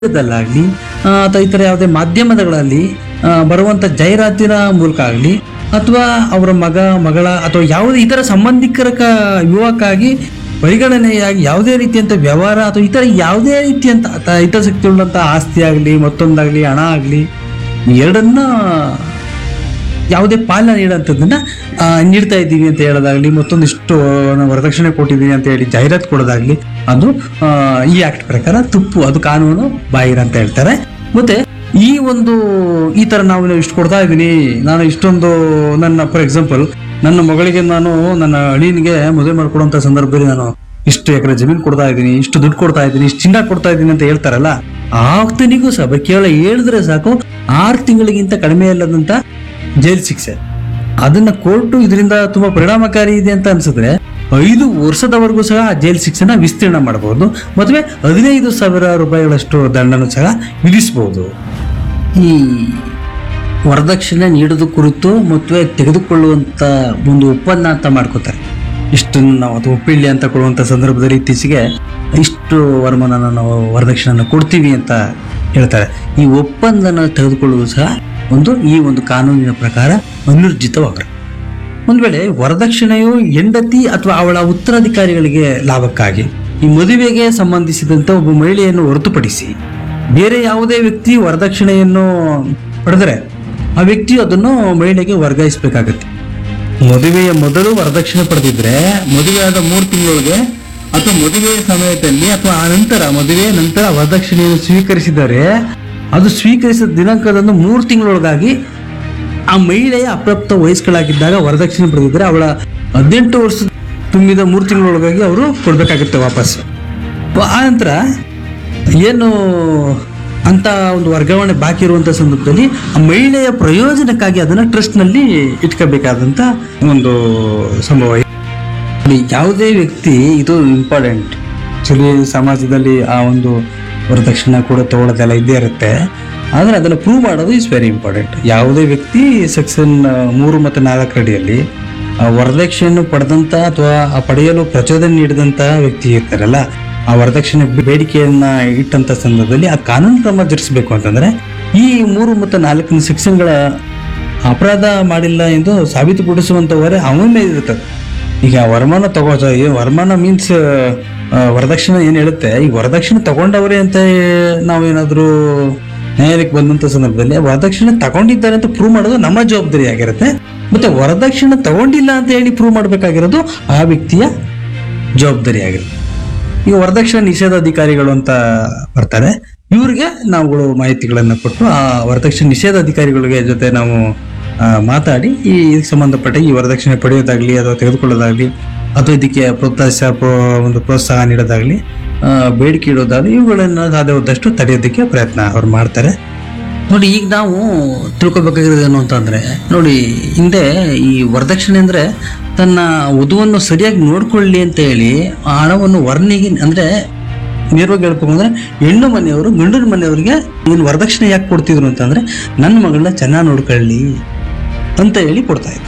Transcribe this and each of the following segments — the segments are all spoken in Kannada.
ದಲ್ಲಾಗ್ಲಿ ಅಥವಾ ಇತರ ಯಾವುದೇ ಮಾಧ್ಯಮಗಳಲ್ಲಿ ಆ, ಬರುವಂತ ಜಾಹೀರಾತಿನ ಮೂಲಕ ಆಗಲಿ ಅಥವಾ ಅವರ ಮಗ ಮಗಳ ಅಥವಾ ಯಾವುದೇ ಇತರ ಸಂಬಂಧಿಕರ ಕ- ವಿವಾಹಕ್ಕಾಗಿ ಪರಿಗಣನೆಯಾಗಿ ಯಾವುದೇ ರೀತಿಯಂತ ವ್ಯವಹಾರ ಅಥವಾ ಇತರ ಯಾವುದೇ ರೀತಿಯಂತ ತ- ಹಿತಾಸಕ್ತಿ ಉಳ್ಳಂತ ಆಸ್ತಿ ಆಗಲಿ ಮತ್ತೊಂದಾಗಲಿ ಹಣ ಆಗಲಿ ಎರಡನ್ನ ಯಾವುದೇ ಪಾಲನ ನೀಡೋಂಥದ್ದನ್ನ ಆ, ನೀಡ್ತಾ ಇದ್ದೀವಿ ಅಂತ ಹೇಳೋದಾಗ್ಲಿ ಮತ್ತೊಂದಿಷ್ಟು ನಾವು ವರದಕ್ಷಿಣೆ ಕೊಟ್ಟಿದ್ದೀವಿ ಅಂತ ಹೇಳಿ ಜಾಹೀರಾತು ಕೊಡೋದಾಗ್ಲಿ ಅದು ಆ, ಈ ಆಕ್ಟ್ ಪ್ರಕಾರ ತುಪ್ಪು ಅದು ಕಾನೂನು ಬಾಹಿರ ಅಂತ ಹೇಳ್ತಾರೆ ಮತ್ತೆ ಈ ಒಂದು ಈ ತರ ನಾವು ಇಷ್ಟು ಕೊಡ್ತಾ ಇದ್ದೀನಿ ನಾನು ಇಷ್ಟೊಂದು ನನ್ನ ಫಾರ್ ಎಕ್ಸಾಂಪಲ್ ನನ್ನ ಮಗಳಿಗೆ ನಾನು ನನ್ನ ಅಳಿನಿಗೆ ಮದುವೆ ಮಾಡ್ಕೊಡುವಂತ ಸಂದರ್ಭದಲ್ಲಿ ನಾನು ಇಷ್ಟು ಎಕರೆ ಜಮೀನು ಕೊಡ್ತಾ ಇದ್ದೀನಿ ಇಷ್ಟು ದುಡ್ಡು ಕೊಡ್ತಾ ಇದ್ದೀನಿ ಇಷ್ಟು ಚಿನ್ನ ಕೊಡ್ತಾ ಇದ್ದೀನಿ ಅಂತ ಹೇಳ್ತಾರಲ್ಲ ಆಕ್ತನಿಗೂ ಸಹ ಬ- ಕೇವಲ ಹೇಳಿದ್ರೆ ಸಾಕು ಆರು ತಿಂಗಳಿಗಿಂತ ಕಡಿಮೆ ಇಲ್ಲದಂತ ಜೈಲು ಶಿಕ್ಷೆ ಅದನ್ನ ಕೋರ್ಟು ಇದರಿಂದ ತುಂಬಾ ಪರಿಣಾಮಕಾರಿ ಇದೆ ಅಂತ ಅನ್ಸಿದ್ರೆ ಐದು ವರ್ಷದವರೆಗೂ ಸಹ ಆ ಜೈಲು ಶಿಕ್ಷೆನ ವಿಸ್ತೀರ್ಣ ಮಾಡಬಹುದು ಮದುವೆ ಹದಿನೈದು ಸಾವಿರ ರೂಪಾಯಿಗಳಷ್ಟು ದಂಡನು ಸಹ ವಿಧಿಸಬಹುದು ಈ ವರದಕ್ಷಿಣೆ ನೀಡೋದು ಕುರಿತು ಮದುವೆ ತೆಗೆದುಕೊಳ್ಳುವಂತ ಒಂದು ಒಪ್ಪಂದ ಅಂತ ಮಾಡ್ಕೋತಾರೆ ಇಷ್ಟನ್ನು ನಾವು ಅದು ಒಪ್ಪಿಳ್ಳಿ ಅಂತ ಕೊಡುವಂತ ಸಂದರ್ಭದಲ್ಲಿ ಇತ್ತೀಚೆಗೆ ಇಷ್ಟು ವರಮಾನ ನಾವು ವರದಕ್ಷಿಣೆಯನ್ನು ಕೊಡ್ತೀವಿ ಅಂತ ಹೇಳ್ತಾರೆ ಈ ಒಪ್ಪಂದನ ತೆಗೆದುಕೊಳ್ಳುವುದು ಸಹ ಒಂದು ಈ ಒಂದು ಕಾನೂನಿನ ಪ್ರಕಾರ ಅನೂರ್ಜಿತವಾಗ್ರೆ ಒಂದ್ ವೇಳೆ ವರದಕ್ಷಿಣೆಯು ಹೆಂಡತಿ ಅಥವಾ ಅವಳ ಉತ್ತರಾಧಿಕಾರಿಗಳಿಗೆ ಲಾಭಕ್ಕಾಗಿ ಈ ಮದುವೆಗೆ ಸಂಬಂಧಿಸಿದಂತೆ ಒಬ್ಬ ಮಹಿಳೆಯನ್ನು ಹೊರತುಪಡಿಸಿ ಬೇರೆ ಯಾವುದೇ ವ್ಯಕ್ತಿ ವರದಕ್ಷಿಣೆಯನ್ನು ಪಡೆದರೆ ಆ ವ್ಯಕ್ತಿ ಅದನ್ನು ಮಹಿಳೆಗೆ ವರ್ಗಾಯಿಸಬೇಕಾಗತ್ತೆ ಮದುವೆಯ ಮೊದಲು ವರದಕ್ಷಿಣೆ ಪಡೆದಿದ್ರೆ ಮದುವೆಯಾದ ಮೂರು ತಿಂಗಳೊಳಗೆ ಅಥವಾ ಮದುವೆಯ ಸಮಯದಲ್ಲಿ ಅಥವಾ ಆ ನಂತರ ಮದುವೆಯ ನಂತರ ವರದಕ್ಷಿಣೆಯನ್ನು ಸ್ವೀಕರಿಸಿದರೆ ಅದು ಸ್ವೀಕರಿಸಿದ ದಿನಾಂಕದಂದು ಮೂರು ತಿಂಗಳೊಳಗಾಗಿ ಆ ಮಹಿಳೆಯ ಅಪ್ರಾಪ್ತ ವಯಸ್ಕಳಾಗಿದ್ದಾಗ ವರದಕ್ಷಿಣೆ ಪಡೆದಿದ್ರೆ ಅವಳ ಹದಿನೆಂಟು ವರ್ಷ ತುಂಬಿದ ಮೂರು ತಿಂಗಳೊಳಗಾಗಿ ಅವರು ಕೊಡ್ಬೇಕಾಗುತ್ತೆ ವಾಪಸ್ ಆ ನಂತರ ಏನು ಅಂತ ಒಂದು ವರ್ಗಾವಣೆ ಬಾಕಿ ಇರುವಂತ ಸಂದರ್ಭದಲ್ಲಿ ಆ ಮಹಿಳೆಯ ಪ್ರಯೋಜನಕ್ಕಾಗಿ ಅದನ್ನ ಟ್ರಸ್ಟ್ ನಲ್ಲಿ ಇಟ್ಕೋಬೇಕಾದಂತ ಒಂದು ಸಂಭವ ನೋಡಿ, ಯಾವುದೇ ವ್ಯಕ್ತಿ ಇದು ಇಂಪಾರ್ಟೆಂಟ್ ಆಕ್ಚುಲಿ ಸಮಾಜದಲ್ಲಿ ಆ ಒಂದು ವರದಕ್ಷಿಣೆ ಕೂಡ ತಗೊಳ್ಳೋದೆಲ್ಲ ಇದ್ದೇ ಇರುತ್ತೆ ಆದರೆ ಅದನ್ನು ಪ್ರೂವ್ ಮಾಡೋದು ಇಸ್ ವೆರಿ ಇಂಪಾರ್ಟೆಂಟ್ ಯಾವುದೇ ವ್ಯಕ್ತಿ ಸೆಕ್ಷನ್ ಮೂರು ಮತ್ತು ನಾಲ್ಕು ಅಡಿಯಲ್ಲಿ ಆ ವರದಕ್ಷಿಣೆಯನ್ನು ಪಡೆದಂತ ಅಥವಾ ಆ ಪಡೆಯಲು ಪ್ರಚೋದನೆ ನೀಡಿದಂತ ವ್ಯಕ್ತಿ ಇರ್ತಾರಲ್ಲ ಆ ವರದಕ್ಷಿಣೆ ಬೇಡಿಕೆಯನ್ನ ಇಟ್ಟಂತ ಸಂದರ್ಭದಲ್ಲಿ ಆ ಕಾನೂನು ಕ್ರಮ ಜರುಗಿಸಬೇಕು ಅಂತಂದ್ರೆ ಈ ಮೂರು ಮತ್ತು ನಾಲ್ಕನೇ ಸೆಕ್ಷನ್ಗಳ ಅಪರಾಧ ಮಾಡಿಲ್ಲ ಎಂದು ಸಾಬೀತುಪಡಿಸುವಂತವರೇ ಅವನ ಮೇಲೆ ಇರ್ತದೆ ಈಗ ವರಮಾನ ತಗೋ ಈ ವರಮಾನ ಮೀನ್ಸ್ ವರದಕ್ಷಿಣೆ ಏನ್ ಹೇಳುತ್ತೆ ಈ ವರದಕ್ಷಿಣೆ ತಗೊಂಡವರೇ ಅಂತ ನಾವೇನಾದ್ರೂ ನ್ಯಾಯಾಲಯಕ್ಕೆ ಬಂದಂತ ಸಂದರ್ಭದಲ್ಲಿ ವರದಕ್ಷಿಣೆ ತಗೊಂಡಿದ್ದಾರೆ ಅಂತ ಪ್ರೂವ್ ಮಾಡೋದು ನಮ್ಮ ಜವಾಬ್ದಾರಿ ಆಗಿರುತ್ತೆ ಮತ್ತೆ ವರದಕ್ಷಿಣೆ ತಗೊಂಡಿಲ್ಲ ಅಂತ ಹೇಳಿ ಪ್ರೂವ್ ಮಾಡಬೇಕಾಗಿರೋದು ಆ ವ್ಯಕ್ತಿಯ ಜವಾಬ್ದಾರಿ ಆಗಿರುತ್ತೆ ಈಗ ವರದಕ್ಷಿಣೆ ನಿಷೇಧ ಅಧಿಕಾರಿಗಳು ಅಂತ ಬರ್ತಾರೆ ಇವ್ರಿಗೆ ನಾವುಗಳು ಮಾಹಿತಿಗಳನ್ನು ಕೊಟ್ಟು ಆ ವರದಕ್ಷಿಣೆ ನಿಷೇಧ ಅಧಿಕಾರಿಗಳಿಗೆ ಜೊತೆ ನಾವು ಆ, ಮಾತಾಡಿ ಈ ಇದಕ್ಕೆ ಸಂಬಂಧಪಟ್ಟ ಈ ವರದಕ್ಷಿಣೆ ಪಡೆಯೋದಾಗ್ಲಿ ಅಥವಾ ತೆಗೆದುಕೊಳ್ಳೋದಾಗ್ಲಿ ಅಥವಾ ಇದಕ್ಕೆ ಪ್ರೋತ್ಸಾಹ ಪ್ರೋ- ಒಂದು ಪ್ರೋತ್ಸಾಹ ನೀಡೋದಾಗ್ಲಿ ಆ, ಬೇಡಿಕೆ ಇಡೋದಾಗ್ಲಿ ಇವುಗಳನ್ನ ಸಾಧ್ಯವಾದಷ್ಟು ತಡೆಯೋದಕ್ಕೆ ಪ್ರಯತ್ನ ಅವ್ರು ಮಾಡ್ತಾರೆ ನೋಡಿ ಈಗ ನಾವು ತಿಳ್ಕೊಬೇಕಾಗಿರೋದು ಏನು ಅಂತಂದ್ರೆ ನೋಡಿ ಹಿಂದೆ ಈ ವರದಕ್ಷಿಣೆ ಅಂದ್ರೆ ತನ್ನ ವಧುವನ್ನು ಸರಿಯಾಗಿ ನೋಡ್ಕೊಳ್ಳಿ ಅಂತ ಹೇಳಿ ಆ ಹಣವನ್ನು ವರ್ಣಿಗೆ ಅಂದ್ರೆ ನೇರವಾಗಿ ಹೇಳ್ಬೇಕು ಅಂದ್ರೆ ಹೆಣ್ಣು ಮನೆಯವರು ಗಂಡಿನ ಮನೆಯವರಿಗೆ ನೀನು ವರದಕ್ಷಿಣೆ ಯಾಕೆ ಕೊಡ್ತಿದ್ರು ಅಂತಂದ್ರೆ ನನ್ನ ಮಗಳನ್ನ ಚೆನ್ನಾಗಿ ನೋಡ್ಕೊಳ್ಳಿ ಅಂತ ಹೇಳಿ ಕೊಡ್ತಾ ಇದ್ರು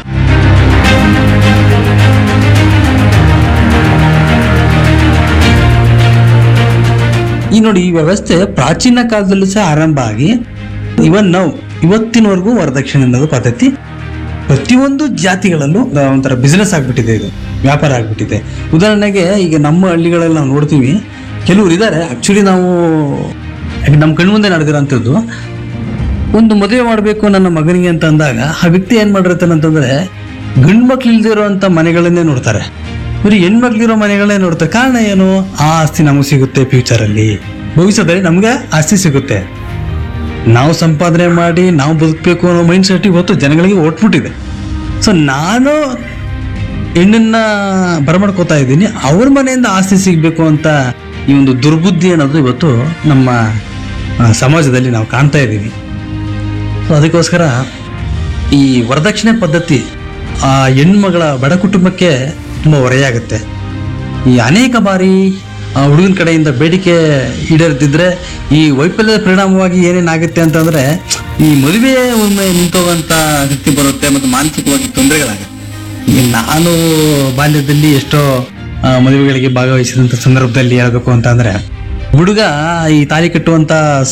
ಈ ನೋಡಿ ಈ ವ್ಯವಸ್ಥೆ ಪ್ರಾಚೀನ ಕಾಲದಲ್ಲೂ ಸಹ ಆರಂಭ ಆಗಿ ಇವನ್ ನಾವು ಇವತ್ತಿನವರೆಗೂ ವರದಕ್ಷಿಣೆ ಅನ್ನೋದು ಪದ್ಧತಿ ಪ್ರತಿಯೊಂದು ಜಾತಿಗಳಲ್ಲೂ ದ- ಒಂಥರ ಬಿಸ್ನೆಸ್ ಆಗ್ಬಿಟ್ಟಿದೆ ಇದು ವ್ಯಾಪಾರ ಆಗ್ಬಿಟ್ಟಿದೆ ಉದಾಹರಣೆಗೆ ಈಗ ನಮ್ಮ ಹಳ್ಳಿಗಳಲ್ಲಿ ನಾವು ನೋಡ್ತೀವಿ ಕೆಲವ್ರು ಇದ್ದಾರೆ ಆಕ್ಚುಲಿ ನಾವು ಈಗ ನಮ್ಮ ಕಣ್ಮುಂದೆ ನಡೆದಿರೋಂಥದ್ದು ಒಂದು ಮದುವೆ ಮಾಡಬೇಕು ನನ್ನ ಮಗನಿಗೆ ಅಂತ ಅಂದಾಗ ಆ ವ್ಯಕ್ತಿ ಏನ್ ಮಾಡಿರ್ತಾನೆ ಅಂತಂದ್ರೆ ಗಂಡು ಮಕ್ಳು ಇಲ್ದಿರೋಂಥ ಮನೆಗಳನ್ನೇ ನೋಡ್ತಾರೆ ಬರೀ ಹೆಣ್ಮಕ್ಳಿರೋ ಮನೆಗಳನ್ನೇ ನೋಡ್ತಾರೆ ಕಾರಣ ಏನು ಆ ಆಸ್ತಿ ನಮಗೆ ಸಿಗುತ್ತೆ ಫ್ಯೂಚರ್ ಅಲ್ಲಿ ಭವಿಷ್ಯದಲ್ಲಿ ನಮ್ಗೆ ಆಸ್ತಿ ಸಿಗುತ್ತೆ ನಾವು ಸಂಪಾದನೆ ಮಾಡಿ ನಾವು ಬದುಕಬೇಕು ಅನ್ನೋ ಮೈಂಡ್ ಸೆಟ್ ಇವತ್ತು ಜನಗಳಿಗೆ ಒಟ್ಬಿಟ್ಟಿದೆ ಸೊ ನಾನು ಹೆಣ್ಣನ್ನ ಬರಮಾಡ್ಕೋತಾ ಇದ್ದೀನಿ ಅವ್ರ ಮನೆಯಿಂದ ಆಸ್ತಿ ಸಿಗಬೇಕು ಅಂತ ಈ ಒಂದು ದುರ್ಬುದ್ಧಿ ಅನ್ನೋದು ಇವತ್ತು ನಮ್ಮ ಆ, ಸಮಾಜದಲ್ಲಿ ನಾವು ಕಾಣ್ತಾ ಇದ್ದೀವಿ ಸೊ ಅದಕ್ಕೋಸ್ಕರ ಈ ವರದಕ್ಷಿಣೆ ಪದ್ಧತಿ ಆ ಹೆಣ್ಮಗಳ ಬಡ ಕುಟುಂಬಕ್ಕೆ ತುಂಬ ಹೊರೆಯಾಗುತ್ತೆ ಈ ಅನೇಕ ಬಾರಿ ಆ ಹುಡುಗನ ಕಡೆಯಿಂದ ಬೇಡಿಕೆ ಈಡೇರ್ತಿದ್ರೆ ಈ ವೈಫಲ್ಯದ ಪರಿಣಾಮವಾಗಿ ಏನೇನಾಗುತ್ತೆ ಅಂತಂದ್ರೆ ಈ ಮದುವೆ ಒಮ್ಮೆ ನಿಂತೋಗಂತ ಶಕ್ತಿ ಬರುತ್ತೆ ಮತ್ತು ಮಾನಸಿಕವಾಗಿ ತೊಂದರೆಗಳಾಗುತ್ತೆ ಈಗ ನಾನು ಬಾಲ್ಯದಲ್ಲಿ ಎಷ್ಟೋ ಆ, ಮದುವೆಗಳಿಗೆ ಭಾಗವಹಿಸಿದಂಥ ಸಂದರ್ಭದಲ್ಲಿ ಹೇಳ್ಬೇಕು ಅಂತ ಅಂದ್ರೆ ಹುಡುಗ ಈ ತಾಲಿ ಕಟ್ಟುವಂತ